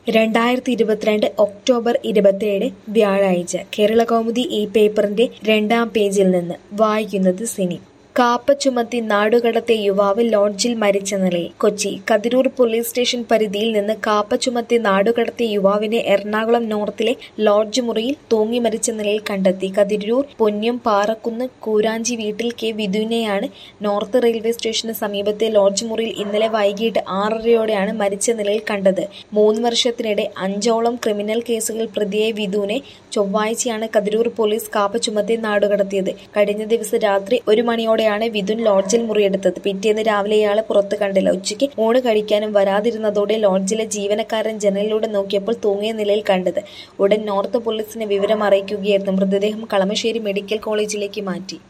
രണ്ടായിരത്തി ഇരുപത്തിരണ്ട് ഒക്ടോബർ ഇരുപത്തിയേഴ് വ്യാഴാഴ്ച കേരളകൗമുദി ഈ പേപ്പറിന്റെ രണ്ടാം പേജിൽ നിന്ന് വായിക്കുന്നത് സിനി കാപ്പ ചുമത്തി നാടുകടത്തിയ യുവാവ് ലോഡ്ജിൽ മരിച്ച നിലയിൽ കൊച്ചി കതിരൂർ പോലീസ് സ്റ്റേഷൻ പരിധിയിൽ നിന്ന് കാപ്പ ചുമത്തി നാടുകടത്തിയ യുവാവിനെ എറണാകുളം നോർത്തിലെ ലോഡ്ജ് മുറിയിൽ തൂങ്ങി മരിച്ച നിലയിൽ കണ്ടെത്തി കതിരൂർ പൊന്നം പാറക്കുന്ന് കൂരാഞ്ചി വീട്ടിൽ കെ വിധുവിനെയാണ് നോർത്ത് റെയിൽവേ സ്റ്റേഷന് സമീപത്തെ ലോഡ്ജ് മുറിയിൽ ഇന്നലെ വൈകിട്ട് ആറരയോടെയാണ് മരിച്ച നിലയിൽ കണ്ടത് മൂന്ന് വർഷത്തിനിടെ അഞ്ചോളം ക്രിമിനൽ കേസുകൾ പ്രതിയായ വിധുവിനെ ചൊവ്വാഴ്ചയാണ് കതിരൂർ പോലീസ് കാപ്പ ചുമത്തി നാടുകടത്തിയത് കഴിഞ്ഞ ദിവസം രാത്രി ഒരു മണിയോടെയാണ് വിധുൻ ലോഡ്ജിൽ മുറിയെടുത്തത് പിറ്റേന്ന് രാവിലെ ഇയാളെ പുറത്ത് കണ്ടില്ല ഉച്ചയ്ക്ക് ഊണ് കഴിക്കാനും വരാതിരുന്നതോടെ ലോഡ്ജിലെ ജീവനക്കാരൻ ജനലിലൂടെ നോക്കിയപ്പോൾ തൂങ്ങിയ നിലയിൽ കണ്ടത് ഉടൻ നോർത്ത് പോലീസിനെ വിവരം അറിയിക്കുകയായിരുന്നു മൃതദേഹം കളമശ്ശേരി മെഡിക്കൽ കോളേജിലേക്ക് മാറ്റി